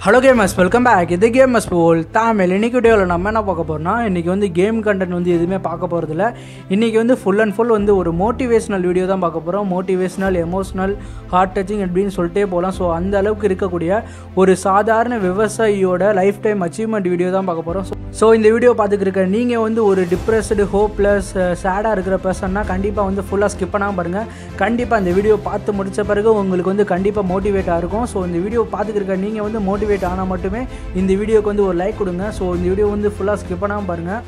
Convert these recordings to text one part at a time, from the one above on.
hello gamers welcome back இது gamers போல் தமிழ் இன்னைக்கு வீடியோவில் நம்ம என்ன பார்க்க போகிறோம்னா இன்றைக்கி வந்து கேம் கண்டென்ட் வந்து எதுவுமே பார்க்க போகிறதில்ல இன்றைக்கி வந்து ஃபுல் அண்ட் ஃபுல் வந்து ஒரு மோட்டிவேஷனல் வீடியோ தான் பார்க்க போகிறோம் மோட்டிவேஷனல் எமோஷனல் ஹார்ட் டச்சிங் அப்படின்னு சொல்லிட்டே போகலாம் ஸோ அந்த அளவுக்கு இருக்கக்கூடிய ஒரு சாதாரண விவசாயியோட லைஃப் டைம் அச்சீவ்மெண்ட் வீடியோ தான் பார்க்க போகிறோம் ஸோ இந்த வீடியோ பார்த்துக்கிருக்க நீங்கள் வந்து ஒரு டிப்ரெஸ்டு ஹோப்லெஸ் சேடாக இருக்கிற பர்சன்னா கண்டிப்பாக வந்து ஃபுல்லாக ஸ்கிப் பண்ணாமல் பாருங்கள் கண்டிப்பாக இந்த வீடியோ பார்த்து முடிச்ச பிறகு உங்களுக்கு வந்து கண்டிப்பாக மோட்டிவேட்டாக இருக்கும் ஸோ இந்த வீடியோ பார்த்துக்கிருக்க நீங்கள் வந்து மோட்டிவேட் ஆனால் மட்டுமே இந்த வீடியோக்கு வந்து ஒரு லைக் கொடுங்க ஸோ இந்த வீடியோ வந்து ஃபுல்லாக ஸ்கிப் பண்ணாமல் பாருங்கள்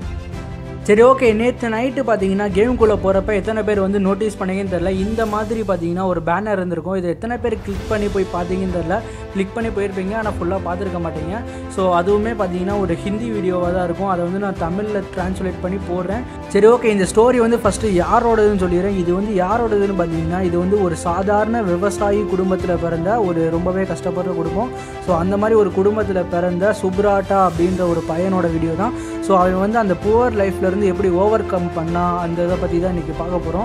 சரி ஓகே நேற்று நைட்டு பார்த்தீங்கன்னா கேமுக்குள்ளே போகிறப்ப எத்தனை பேர் வந்து நோட்டீஸ் பண்ணீங்கன்னு தெரில இந்த மாதிரி பார்த்தீங்கன்னா ஒரு பேனர் இருந்திருக்கும் இது எத்தனை பேர் கிளிக் பண்ணி போய் பார்த்தீங்கன்னு தெரில கிளிக் பண்ணி போயிருப்பீங்க ஆனால் ஃபுல்லாக பார்த்துருக்க மாட்டீங்க ஸோ அதுவுமே பார்த்தீங்கன்னா ஒரு ஹிந்தி வீடியோவாக தான் இருக்கும் அதை வந்து நான் தமிழில் ட்ரான்ஸ்லேட் பண்ணி போடுறேன் சரி ஓகே இந்த ஸ்டோரி வந்து ஃபஸ்ட்டு யாரோடதுன்னு சொல்லிடுறேன் இது வந்து யாரோடதுன்னு பார்த்தீங்கன்னா இது வந்து ஒரு சாதாரண விவசாயி குடும்பத்தில் பிறந்த ஒரு ரொம்பவே கஷ்டப்படுற குடும்பம் ஸோ அந்த மாதிரி ஒரு குடும்பத்தில் பிறந்த சுப்ராட்டா அப்படின்ற ஒரு பையனோட வீடியோ தான் ஸோ அவன் வந்து அந்த புவர் லைஃப்லேருந்து எப்படி ஓவர் கம் பண்ணா அந்த இதை பற்றி தான் இன்றைக்கி பார்க்க போகிறோம்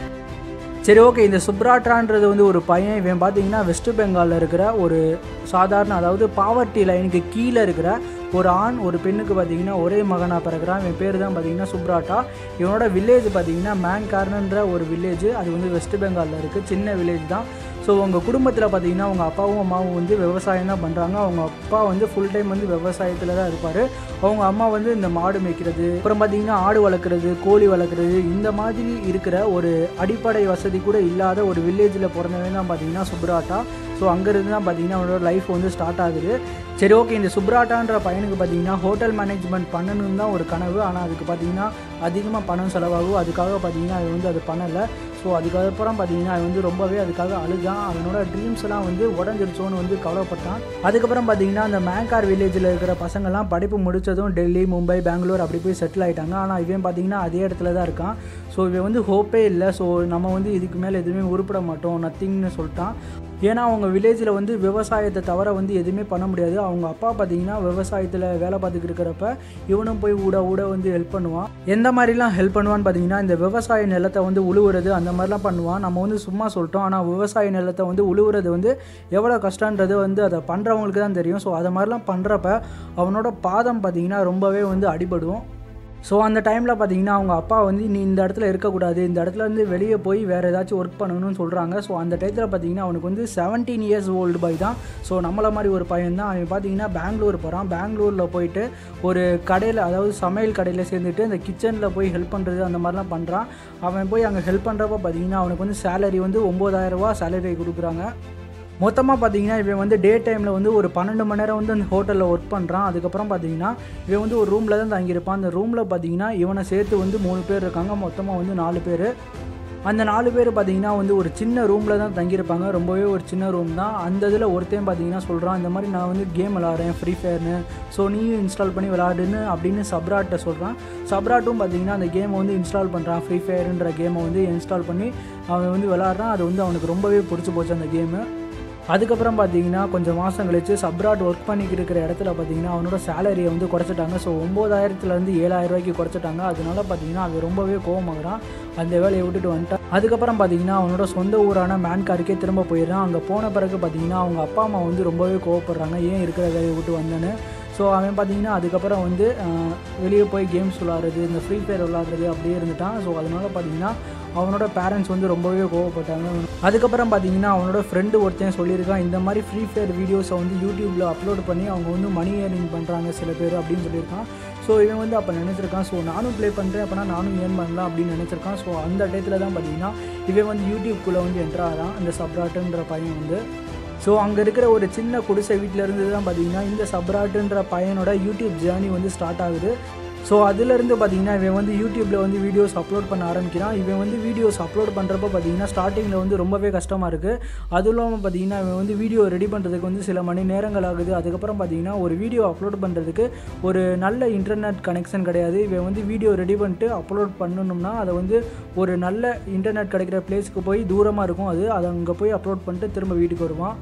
சரி ஓகே இந்த சுப்ராட்ரான்றது வந்து ஒரு பையன் இவன் பார்த்தீங்கன்னா வெஸ்ட் பெங்காலில் இருக்கிற ஒரு சாதாரண அதாவது பாவர்ட்டி லைனுக்கு கீழே இருக்கிற ஒரு ஆண் ஒரு பெண்ணுக்கு பார்த்தீங்கன்னா ஒரே மகனாக பிறகுறான் இவன் பேர் தான் பார்த்தீங்கன்னா சுப்ராட்டா இவனோட வில்லேஜ் பார்த்தீங்கன்னா மேங்கார்னன்ற ஒரு வில்லேஜ் அது வந்து வெஸ்ட் பெங்காலில் இருக்குது சின்ன வில்லேஜ் தான் ஸோ உங்கள் குடும்பத்தில் பார்த்தீங்கன்னா அவங்க அப்பாவும் அம்மாவும் வந்து விவசாயம் தான் பண்ணுறாங்க அவங்க அப்பா வந்து ஃபுல் டைம் வந்து விவசாயத்தில் தான் இருப்பார் அவங்க அம்மா வந்து இந்த மாடு மேய்க்கிறது அப்புறம் பார்த்தீங்கன்னா ஆடு வளர்க்குறது கோழி வளர்க்குறது இந்த மாதிரி இருக்கிற ஒரு அடிப்படை வசதி கூட இல்லாத ஒரு வில்லேஜில் பிறந்தவன் தான் பார்த்தீங்கன்னா சுப்ராட்டா ஸோ அங்கேருந்து தான் பார்த்தீங்கன்னா அவனோட லைஃப் வந்து ஸ்டார்ட் ஆகுது சரி ஓகே இந்த சுப்ராட்டான்ற பையனுக்கு பார்த்தீங்கன்னா ஹோட்டல் மேனேஜ்மெண்ட் பண்ணணும்னு தான் ஒரு கனவு ஆனால் அதுக்கு பார்த்தீங்கன்னா அதிகமாக பணம் செலவாகும் அதுக்காக பார்த்தீங்கன்னா அவன் வந்து அது பண்ணலை ஸோ அதுக்கப்புறம் பார்த்தீங்கன்னா அவன் வந்து ரொம்பவே அதுக்காக அழுதான் அவனோட ட்ரீம்ஸ் எல்லாம் வந்து உடஞ்சிருச்சோன்னு வந்து கவலைப்பட்டான் அதுக்கப்புறம் பார்த்தீங்கன்னா அந்த மேங்கார் வில்லேஜில் இருக்கிற பசங்கள்லாம் படிப்பு முடித்ததும் டெல்லி மும்பை பெங்களூர் அப்படி போய் செட்டில் ஆகிட்டாங்க ஆனால் இவன் பார்த்தீங்கன்னா அதே இடத்துல தான் இருக்கான் ஸோ இவன் வந்து ஹோப்பே இல்லை ஸோ நம்ம வந்து இதுக்கு மேலே எதுவுமே உருப்பிட மாட்டோம் நத்திங்னு சொல்லிட்டான் ஏன்னா அவங்க வில்லேஜில் வந்து விவசாயத்தை தவிர வந்து எதுவுமே பண்ண முடியாது அவங்க அப்பா பார்த்தீங்கன்னா விவசாயத்தில் வேலை பார்த்துக்கிட்டு இருக்கிறப்ப இவனும் போய் ஊட ஊட வந்து ஹெல்ப் பண்ணுவான் எந்த மாதிரிலாம் ஹெல்ப் பண்ணுவான்னு பார்த்தீங்கன்னா இந்த விவசாய நிலத்தை வந்து உழுவுறது அந்த மாதிரிலாம் பண்ணுவான் நம்ம வந்து சும்மா சொல்லிட்டோம் ஆனால் விவசாய நிலத்தை வந்து உழுவுறது வந்து எவ்வளோ கஷ்டன்றது வந்து அதை பண்ணுறவங்களுக்கு தான் தெரியும் ஸோ அதை மாதிரிலாம் பண்ணுறப்ப அவனோட பாதம் பார்த்தீங்கன்னா ரொம்பவே வந்து அடிபடும் ஸோ அந்த டைமில் பார்த்தீங்கன்னா அவங்க அப்பா வந்து நீ இந்த இடத்துல இருக்கக்கூடாது இந்த இடத்துல இருந்து வெளியே போய் வேறு ஏதாச்சும் ஒர்க் பண்ணணும்னு சொல்கிறாங்க ஸோ அந்த டயத்தில் பார்த்தீங்கன்னா அவனுக்கு வந்து செவன்டீன் இயர்ஸ் ஓல்டு பாய் தான் ஸோ நம்மள மாதிரி ஒரு பையன் தான் அவன் பார்த்தீங்கன்னா பெங்களூர் போகிறான் பெங்களூரில் போயிட்டு ஒரு கடையில் அதாவது சமையல் கடையில் சேர்ந்துட்டு இந்த கிச்சனில் போய் ஹெல்ப் பண்ணுறது அந்த மாதிரிலாம் பண்ணுறான் அவன் போய் அங்கே ஹெல்ப் பண்ணுறப்ப பார்த்தீங்கன்னா அவனுக்கு வந்து சேலரி வந்து ஒம்பதாயிரரூபா சேலரி கொடுக்குறாங்க மொத்தமாக பார்த்தீங்கன்னா இவன் வந்து டே டைமில் வந்து ஒரு பன்னெண்டு மணி நேரம் வந்து அந்த ஹோட்டலில் ஒர்க் பண்ணுறான் அதுக்கப்புறம் பார்த்தீங்கன்னா இவன் வந்து ஒரு ரூமில் தான் தங்கியிருப்பான் அந்த ரூமில் பார்த்தீங்கன்னா இவனை சேர்த்து வந்து மூணு பேர் இருக்காங்க மொத்தமாக வந்து நாலு பேர் அந்த நாலு பேர் பார்த்தீங்கன்னா வந்து ஒரு சின்ன ரூமில் தான் தங்கியிருப்பாங்க ரொம்பவே ஒரு சின்ன ரூம் தான் அந்த இதில் ஒருத்தையும் பார்த்தீங்கன்னா சொல்கிறான் இந்த மாதிரி நான் வந்து கேம் விளாட்றேன் ஃப்ரீ ஃபயர்னு ஸோ நீயும் இன்ஸ்டால் பண்ணி விளாடுன்னு அப்படின்னு சப்ராட்டை சொல்கிறான் சப்ராட்டும் பார்த்தீங்கன்னா அந்த கேமை வந்து இன்ஸ்டால் பண்ணுறான் ஃப்ரீ ஃபயருன்ற கேமை வந்து இன்ஸ்டால் பண்ணி அவன் வந்து விளாட்றான் அது வந்து அவனுக்கு ரொம்பவே பிடிச்சி போச்சு அந்த கேமு அதுக்கப்புறம் பார்த்தீங்கன்னா கொஞ்சம் மாதம் கழிச்சு சப்ராட் ஒர்க் பண்ணிக்கிட்டு இருக்கிற இடத்துல பார்த்தீங்கன்னா அவனோட சேலரியை வந்து குறைச்சிட்டாங்க ஸோ ஒம்பதாயிரத்துலேருந்து ஏழாயிரம் ரூபாய்க்கு குறைச்சிட்டாங்க அதனால பார்த்தீங்கன்னா அவன் ரொம்பவே கோவமாகறான் அந்த வேலையை விட்டுட்டு வந்துட்டான் அதுக்கப்புறம் பார்த்தீங்கன்னா அவனோட சொந்த ஊரான மேன்காருக்கே திரும்ப போயிடுறான் அங்கே போன பிறகு பார்த்தீங்கன்னா அவங்க அப்பா அம்மா வந்து ரொம்பவே கோவப்படுறாங்க ஏன் இருக்கிற வேலையை விட்டு வந்தேன்னு ஸோ அவன் பார்த்தீங்கன்னா அதுக்கப்புறம் வந்து வெளியே போய் கேம்ஸ் விளாட்றது இந்த ஃப்ரீ ஃபயர் விளாட்றது அப்படியே இருந்துட்டான் ஸோ அதனால பார்த்தீங்கன்னா அவனோட பேரண்ட்ஸ் வந்து ரொம்பவே கோவப்பட்டாங்க அதுக்கப்புறம் பார்த்தீங்கன்னா அவனோட ஃப்ரெண்டு ஒருத்தன் சொல்லியிருக்கான் இந்த மாதிரி ஃப்ரீ ஃபயர் வீடியோஸை வந்து யூடியூப்பில் அப்லோட் பண்ணி அவங்க வந்து மணி ஏர்னிங் பண்ணுறாங்க சில பேர் அப்படின்னு சொல்லியிருக்கான் ஸோ இவன் வந்து அப்போ நினச்சிருக்கான் ஸோ நானும் ப்ளே பண்ணுறேன் அப்போனா நானும் ஏர்ன் பண்ணலாம் அப்படின்னு நினச்சிருக்கான் ஸோ அந்த டயத்தில் தான் பார்த்தீங்கன்னா இவன் வந்து யூடியூப்குள்ளே வந்து என்ட்ராகிறான் இந்த சப்ராட்டுன்ற பையன் வந்து ஸோ அங்கே இருக்கிற ஒரு சின்ன குடிசை வீட்டில் இருந்து தான் பார்த்தீங்கன்னா இந்த சப்ராட்டுன்ற பையனோட யூடியூப் ஜேர்னி வந்து ஸ்டார்ட் ஆகுது ஸோ அதுலேருந்து பார்த்தீங்கன்னா இவன் வந்து யூடியூப்பில் வந்து வீடியோஸ் அப்லோட் பண்ண ஆரம்பிக்கிறான் இவன் வந்து வீடியோஸ் அப்லோட் பண்ணுறப்ப பார்த்தீங்கன்னா ஸ்டார்டிங்கில் வந்து ரொம்பவே கஷ்டமாக இருக்குது அதுவும் இல்லாமல் பார்த்தீங்கன்னா இவன் வந்து வீடியோ ரெடி பண்ணுறதுக்கு வந்து சில மணி நேரங்கள் ஆகுது அதுக்கப்புறம் பார்த்தீங்கன்னா ஒரு வீடியோ அப்லோட் பண்ணுறதுக்கு ஒரு நல்ல இன்டர்நெட் கனெக்ஷன் கிடையாது இவன் வந்து வீடியோ ரெடி பண்ணிட்டு அப்லோட் பண்ணணும்னா அதை வந்து ஒரு நல்ல இன்டர்நெட் கிடைக்கிற பிளேஸ்க்கு போய் தூரமாக இருக்கும் அது அதை அங்கே போய் அப்லோட் பண்ணிட்டு திரும்ப வீட்டுக்கு வருவான்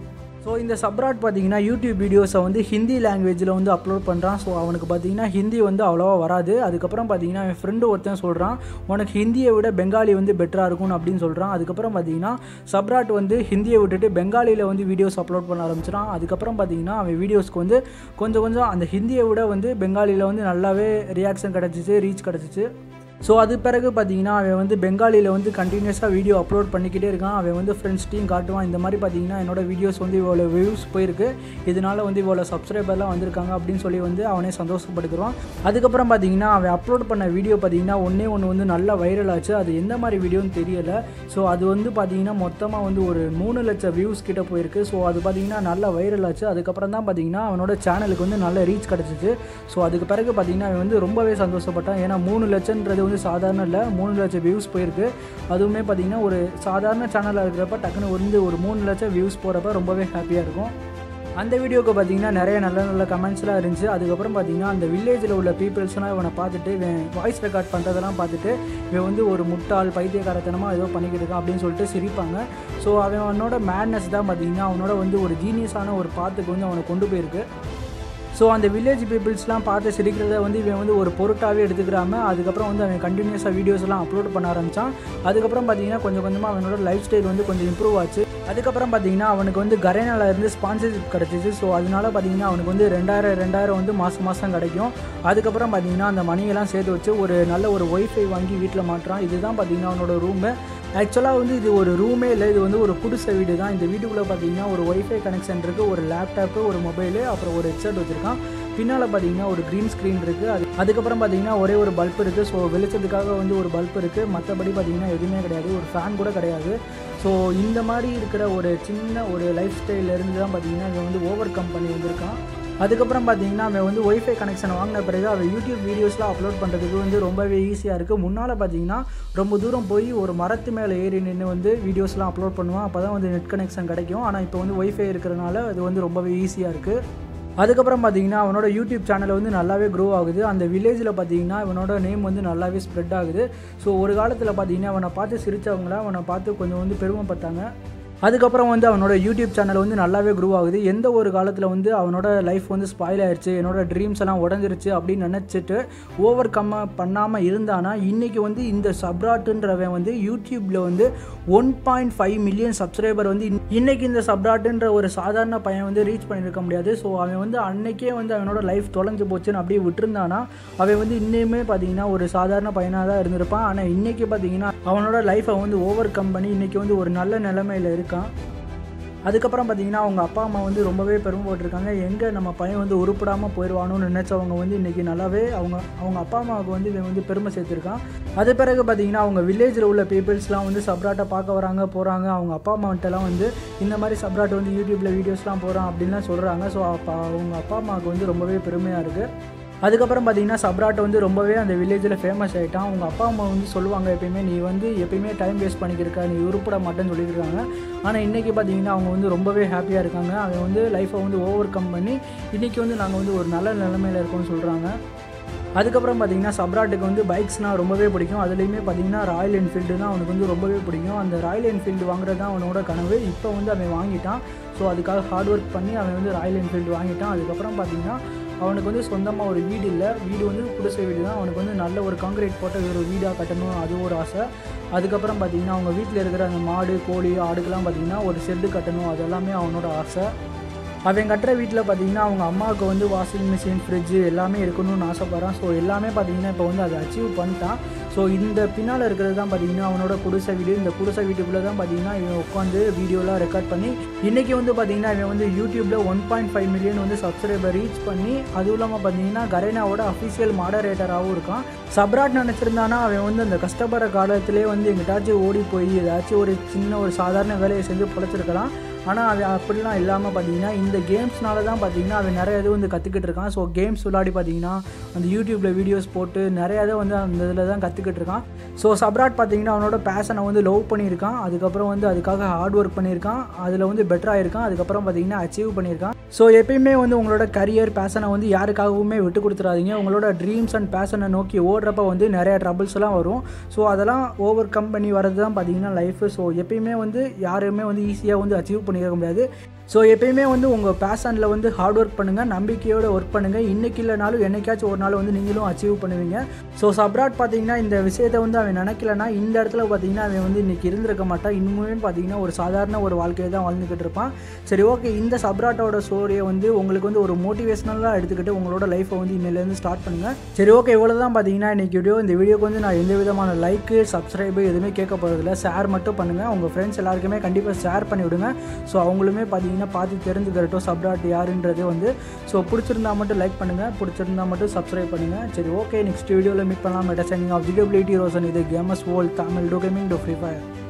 ஸோ இந்த சப்ராட் பார்த்தீங்கன்னா யூடியூப் வீடியோஸை வந்து ஹிந்தி லாங்குவேஜில் வந்து அப்லோட் பண்ணுறான் ஸோ அவனுக்கு பார்த்தீங்கன்னா ஹிந்தி வந்து அவ்வளோவா வராது அதுக்கப்புறம் பார்த்தீங்கன்னா என் ஃப்ரெண்டு ஒருத்தன் சொல்கிறான் உனக்கு ஹிந்தியை விட பெங்காலி வந்து பெட்டராக இருக்கும் அப்படின்னு சொல்கிறான் அதுக்கப்புறம் பார்த்தீங்கன்னா சப்ராட் வந்து ஹிந்தியை விட்டுட்டு பெங்காலியில் வந்து வீடியோஸ் அப்லோட் பண்ண ஆரம்பிச்சிடான் அதுக்கப்புறம் பார்த்தீங்கன்னா அவன் வீடியோஸ்க்கு வந்து கொஞ்சம் கொஞ்சம் அந்த ஹிந்தியை விட வந்து பெங்காலியில் வந்து நல்லாவே ரியாக்ஷன் கிடச்சிச்சு ரீச் கிடச்சிச்சு ஸோ அது பிறகு பார்த்தீங்கன்னா அவன் வந்து பெங்காலியில் வந்து கண்டினியூஸாக வீடியோ அப்லோட் பண்ணிக்கிட்டே இருக்கான் அவன் வந்து ஃப்ரெண்ட்ஸ்டையும் காட்டுவான் இந்த மாதிரி பார்த்தீங்கன்னா என்னோட வீடியோஸ் வந்து இவ்வளோ வியூஸ் போயிருக்கு இதனால வந்து இவ்வளோ சப்ஸ்கிரைபர்லாம் வந்திருக்காங்க அப்படின்னு சொல்லி வந்து அவனே சந்தோஷப்படுத்துவான் அதுக்கப்புறம் பார்த்தீங்கன்னா அவன் அப்லோட் பண்ண வீடியோ பார்த்தீங்கன்னா ஒன்றே ஒன்று வந்து நல்லா வைரல் ஆச்சு அது எந்த மாதிரி வீடியோன்னு தெரியல ஸோ அது வந்து பார்த்தீங்கன்னா மொத்தமாக வந்து ஒரு மூணு லட்சம் வியூஸ் கிட்ட போயிருக்கு ஸோ அது பார்த்தீங்கன்னா நல்லா வைரல் ஆச்சு அதுக்கப்புறம் தான் பார்த்தீங்கன்னா அவனோட சேனலுக்கு வந்து நல்ல ரீச் கிடச்சிச்சு ஸோ அதுக்கு பிறகு பார்த்தீங்கன்னா அவன் வந்து ரொம்பவே சந்தோஷப்பட்டான் ஏன்னா மூணு லட்சன்றது வந்து சாதாரண இல்லை மூணு லட்சம் வியூஸ் போயிருக்கு அதுவுமே பார்த்தீங்கன்னா ஒரு சாதாரண சேனலாக இருக்கிறப்ப டக்குன்னு வந்து ஒரு மூணு லட்சம் வியூஸ் போகிறப்ப ரொம்பவே ஹாப்பியாக இருக்கும் அந்த வீடியோக்கு பார்த்தீங்கன்னா நிறைய நல்ல நல்ல கமெண்ட்ஸ்லாம் இருந்துச்சு அதுக்கப்புறம் பார்த்தீங்கன்னா அந்த வில்லேஜில் உள்ள பீப்புள்ஸ்லாம் இவனை பார்த்துட்டு இவன் வாய்ஸ் ரெக்கார்ட் பண்ணுறதெல்லாம் பார்த்துட்டு இவன் வந்து ஒரு முட்டாள் பைத்தியக்காரத்தனமாக ஏதோ பண்ணிக்கிட்டு இருக்கான் அப்படின்னு சொல்லிட்டு சிரிப்பாங்க ஸோ அவன் அவனோட மேட்னஸ் தான் பார்த்தீங்கன்னா அவனோட வந்து ஒரு ஜீனியஸான ஒரு பாத்துக்கு வந்து அவனை கொண்டு போயிருக்கு ஸோ அந்த வில்லேஜ் பீப்புள்ஸ்லாம் பார்த்து சிரிக்கிறத வந்து இவன் வந்து ஒரு பொருட்டாகவே எடுத்துக்கிறாம அதுக்கப்புறம் வந்து அவன் கண்டினியூஸாக வீடியோஸ்லாம் அப்லோட் பண்ண ஆரம்பித்தான் அதுக்கப்புறம் பார்த்தீங்கன்னா கொஞ்சம் கொஞ்சமாக அவனோட லைஃப் ஸ்டைல் வந்து கொஞ்சம் இம்ப்ரூவ் ஆச்சு அதுக்கப்புறம் பார்த்தீங்கன்னா அவனுக்கு வந்து கரேனால இருந்து ஸ்பான்சர்ஷிப் கிடச்சிச்சு ஸோ அதனால பார்த்தீங்கன்னா அவனுக்கு வந்து ரெண்டாயிரம் ரெண்டாயிரம் வந்து மாதம் மாதம் கிடைக்கும் அதுக்கப்புறம் பார்த்தீங்கன்னா அந்த மணியெல்லாம் சேர்த்து வச்சு ஒரு நல்ல ஒரு ஒய்ஃபை வாங்கி வீட்டில் மாட்டுறான் இதுதான் பார்த்தீங்கன்னா அவனோட ரூமு ஆக்சுவலாக வந்து இது ஒரு ரூமே இல்லை இது வந்து ஒரு குடிசை வீடு தான் இந்த வீட்டுக்குள்ளே பார்த்தீங்கன்னா ஒரு ஒய்ஃபை கனெக்ஷன் இருக்குது ஒரு லேப்டாப்பு ஒரு மொபைலு அப்புறம் ஒரு ஹெட்செட் வச்சுருக்கான் பின்னால் பார்த்தீங்கன்னா ஒரு க்ரீன் ஸ்க்ரீன் இருக்குது அது அதுக்கப்புறம் பார்த்தீங்கன்னா ஒரே ஒரு பல்ப் இருக்குது ஸோ வெளிச்சத்துக்காக வந்து ஒரு பல்ப் இருக்குது மற்றபடி பார்த்தீங்கன்னா எதுவுமே கிடையாது ஒரு ஃபேன் கூட கிடையாது ஸோ இந்த மாதிரி இருக்கிற ஒரு சின்ன ஒரு லைஃப் ஸ்டைலேருந்து தான் பார்த்தீங்கன்னா இவன் வந்து ஓவர் கம் பண்ணி வந்திருக்கான் அதுக்கப்புறம் பார்த்தீங்கன்னா அவன் வந்து ஒய்ஃபை கனெக்ஷன் வாங்கின பிறகு அவன் யூடியூப் வீடியோஸ்லாம் அப்லோட் பண்ணுறதுக்கு வந்து ரொம்பவே ஈஸியாக இருக்குது முன்னால் பார்த்தீங்கன்னா ரொம்ப தூரம் போய் ஒரு மரத்து மேலே ஏறி நின்று வந்து வீடியோஸ்லாம் அப்லோட் பண்ணுவான் அப்போ தான் வந்து நெட் கனெக்ஷன் கிடைக்கும் ஆனால் இப்போ வந்து ஒய்ஃபை இருக்கிறனால அது வந்து ரொம்பவே ஈஸியாக இருக்குது அதுக்கப்புறம் பார்த்தீங்கன்னா அவனோட யூடியூப் சேனல் வந்து நல்லாவே க்ரோ ஆகுது அந்த வில்லேஜில் பார்த்தீங்கன்னா அவனோட நேம் வந்து நல்லாவே ஸ்ப்ரெட் ஆகுது ஸோ ஒரு காலத்தில் பார்த்தீங்கன்னா அவனை பார்த்து சிரித்தவங்கள அவனை பார்த்து கொஞ்சம் வந்து பெருமைப்பட்டாங்க அதுக்கப்புறம் வந்து அவனோட யூடியூப் சேனல் வந்து நல்லாவே க்ரூ ஆகுது எந்த ஒரு காலத்தில் வந்து அவனோட லைஃப் வந்து ஸ்பாயில் ஆயிடுச்சு என்னோட ட்ரீம்ஸ் எல்லாம் உடஞ்சிருச்சு அப்படின்னு நினச்சிட்டு ஓவர் கம் பண்ணாமல் இருந்தானா இன்றைக்கி வந்து இந்த சப்ராட்டுன்றவன் வந்து யூடியூப்பில் வந்து one point five million subscriber வந்து இன்- இன்னைக்கு இந்த சப்ராட்டுன்ற ஒரு சாதாரண பையன் வந்து ரீச் பண்ணியிருக்க முடியாது ஸோ அவன் வந்து அன்னைக்கே வந்து அவனோட லைஃப் தொலைஞ்சு போச்சுன்னு அப்படியே விட்டுருந்தானா அவன் வந்து இன்னுமே பார்த்தீங்கன்னா ஒரு சாதாரண பையனாக தான் இருந்திருப்பான் ஆனால் இன்னைக்கு பார்த்தீங்கன்னா அவனோட லைஃப்பை வந்து ஓவர் கம் பண்ணி இன்னைக்கு வந்து ஒரு நல்ல நிலைமையில் இருக்கான் அதுக்கப்புறம் பார்த்தீங்கன்னா அவங்க அப்பா அம்மா வந்து ரொம்பவே பெருமைப்பட்டிருக்காங்க எங்கே நம்ம பையன் வந்து உருப்படாமல் போயிடுவானோன்னு நினச்சவங்க வந்து இன்றைக்கி நல்லாவே அவங்க அவங்க அப்பா அம்மாவுக்கு வந்து இவன் வந்து பெருமை சேர்த்துருக்கான் அது பிறகு பார்த்தீங்கன்னா அவங்க வில்லேஜில் உள்ள பீப்புள்ஸ்லாம் வந்து சப்ராட்டை பார்க்க வராங்க போகிறாங்க அவங்க அப்பா அம்மாவன்ட்டெல்லாம் வந்து இந்த மாதிரி சப்ராட் வந்து யூடியூப்பில் வீடியோஸ்லாம் போகிறான் அப்படின்லாம் சொல்கிறாங்க ஸோ அப்போ அவங்க அப்பா அம்மாவுக்கு வந்து ரொம்பவே பெருமையாக இருக்குது அதுக்கப்புறம் பார்த்தீங்கன்னா சப்ராட் வந்து ரொம்பவே அந்த வில்லேஜில் ஃபேமஸ் ஆகிட்டான் அவங்க அப்பா அம்மா வந்து சொல்லுவாங்க எப்பயுமே நீ வந்து எப்பயுமே டைம் வேஸ்ட் பண்ணிக்கிருக்க நீ உருப்பட மாட்டேன்னு சொல்லியிருக்காங்க ஆனால் இன்றைக்கி பார்த்தீங்கன்னா அவங்க வந்து ரொம்பவே ஹாப்பியாக இருக்காங்க அவன் வந்து லைஃப்பை வந்து ஓவர் கம் பண்ணி இன்றைக்கி வந்து நாங்கள் வந்து ஒரு நல்ல நிலைமையில் இருக்கோம்னு சொல்கிறாங்க அதுக்கப்புறம் பார்த்தீங்கன்னா சப்ராட்டுக்கு வந்து பைக்ஸ்னால் ரொம்பவே பிடிக்கும் அதுலேயுமே பார்த்தீங்கன்னா ராயல் என்ஃபீல்டு தான் அவனுக்கு வந்து ரொம்பவே பிடிக்கும் அந்த ராயல் என்ஃபீல்டு வாங்குறது தான் அவனோட கனவு இப்போ வந்து அவன் வாங்கிட்டான் ஸோ அதுக்காக ஹார்ட் ஒர்க் பண்ணி அவன் வந்து ராயல் என்ஃபீல்டு வாங்கிட்டான் அதுக்கப்புறம் பார்த்தீங்கன்னா அவனுக்கு வந்து சொந்தமாக ஒரு வீடு இல்லை வீடு வந்து குடிசை வீடு தான் அவனுக்கு வந்து நல்ல ஒரு காங்கிரீட் போட்ட ஒரு வீடாக கட்டணும் அது ஒரு ஆசை அதுக்கப்புறம் பார்த்தீங்கன்னா அவங்க வீட்டில் இருக்கிற அந்த மாடு கோழி ஆடுக்கெல்லாம் பார்த்தீங்கன்னா ஒரு ஷெட்டு கட்டணும் அது எல்லாமே அவனோட ஆசை அவன் கட்டுற வீட்டில் பார்த்தீங்கன்னா அவங்க அம்மாவுக்கு வந்து வாஷிங் மிஷின் ஃப்ரிட்ஜு எல்லாமே இருக்கணும்னு ஆசைப்பட்றான் ஸோ எல்லாமே பார்த்தீங்கன்னா இப்போ வந்து அதை அச்சீவ் பண்ணிட்டான் ஸோ இந்த பின்னால் இருக்கிறது தான் பார்த்தீங்கன்னா அவனோட குடிசை வீடு இந்த குடிசை வீட்டுக்குள்ளே தான் பார்த்தீங்கன்னா இவன் உட்காந்து வீடியோலாம் ரெக்கார்ட் பண்ணி இன்றைக்கி வந்து பார்த்தீங்கன்னா இவன் வந்து யூடியூப்பில் ஒன் பாயிண்ட் ஃபைவ் மில்லியன் வந்து சப்ஸ்கிரைபர் ரீச் பண்ணி அதுவும் இல்லாமல் பார்த்தீங்கன்னா கரேனாவோட அஃபிஷியல் மாடரேட்டராகவும் இருக்கான் சப்ராட் நினச்சிருந்தானா அவன் வந்து அந்த கஷ்டப்படுற காலத்திலே வந்து எங்கிட்டாச்சும் ஓடி போய் ஏதாச்சும் ஒரு சின்ன ஒரு சாதாரண வேலையை செஞ்சு பொழைச்சிருக்கலாம் ஆனால் அவன் அப்படிலாம் இல்லாமல் பார்த்தீங்கன்னா இந்த கேம்ஸ்னால தான் பார்த்தீங்கன்னா அவன் நிறைய இது வந்து கற்றுக்கிட்டு இருக்கான் ஸோ கேம்ஸ் விளையாடி பார்த்தீங்கன்னா அந்த யூடியூப்பில் வீடியோஸ் போட்டு நிறைய இதை வந்து அந்த இதில் தான் கற்றுக்கிட்டு இருக்கான் ஸோ சப்ராட் பார்த்தீங்கன்னா அவனோட பேஷனை வந்து லவ் பண்ணியிருக்கான் அதுக்கப்புறம் வந்து அதுக்காக ஹார்ட் ஒர்க் பண்ணியிருக்கான் அதில் வந்து பெட்டராக இருக்கான் அதுக்கப்புறம் பார்த்தீங்கன்னா அச்சீவ் பண்ணியிருக்கான் ஸோ எப்பயுமே வந்து உங்களோட கரியர் பேஷனை வந்து யாருக்காகவுமே விட்டு கொடுத்துறாதீங்க உங்களோட ட்ரீம்ஸ் அண்ட் பேஷனை நோக்கி ஓடுறப்ப வந்து நிறைய ட்ரபிள்ஸ் எல்லாம் வரும் ஸோ அதெல்லாம் ஓவர் கம் பண்ணி வர்றது தான் பார்த்தீங்கன்னா லைஃப் ஸோ எப்பயுமே வந்து யாருமே வந்து ஈஸியாக வந்து அச்சீவ் பண்ணிக்க முடியாது ஸோ எப்பயுமே வந்து உங்கள் பேஷனில் வந்து ஹார்ட் ஒர்க் பண்ணுங்கள் நம்பிக்கையோட ஒர்க் பண்ணுங்கள் இன்றைக்கி இல்லைனாலும் என்னைக்காச்சும் ஒரு நாள் வந்து நீங்களும் அச்சீவ் பண்ணுவீங்க ஸோ சப்ராட் பார்த்தீங்கன்னா இந்த விஷயத்தை வந்து அவன் நினைக்கலனா இந்த இடத்துல பார்த்தீங்கன்னா அவன் வந்து இன்றைக்கி இருந்திருக்க மாட்டான் இன்னுமே பார்த்தீங்கன்னா ஒரு சாதாரண ஒரு வாழ்க்கையை தான் வாழ்ந்துக்கிட்டு இருப்பான் சரி ஓகே இந்த சப்ராட்டோட ஸ்டோரியை வந்து உங்களுக்கு வந்து ஒரு மோட்டிவேஷனலாக எடுத்துக்கிட்டு உங்களோட லைஃப்பை வந்து இன்னிலேருந்து ஸ்டார்ட் பண்ணுங்கள் சரி ஓகே இவ்வளோ தான் பார்த்தீங்கன்னா இன்றைக்கி வீடியோ இந்த வீடியோக்கு வந்து நான் எந்த விதமான லைக்கு சப்ஸ்கிரைபு எதுவுமே கேட்க போகிறதில்ல ஷேர் மட்டும் பண்ணுங்கள் உங்கள் ஃப்ரெண்ட்ஸ் எல்லாருக்குமே கண்டிப்பாக ஷேர் பண்ணி விடுங்க ஸோ அவங்களுமே பார்த்தீங்கன்னா பார்த்து தெரிஞ்சுக்கிறட்டும் சப்ராட் யாருன்றது வந்து ஸோ பிடிச்சிருந்தா மட்டும் லைக் பண்ணுங்கள் பிடிச்சிருந்தா மட்டும் சப்ஸ்கிரைப் பண்ணுங்கள் சரி ஓகே நெக்ஸ்ட் வீடியோவில் மீட் பண்ணலாம் மெட்டா சைனிங் ஆஃப் ஜிடபிலிட்டி ரோசன் இது games world Tamil to gaming to free fire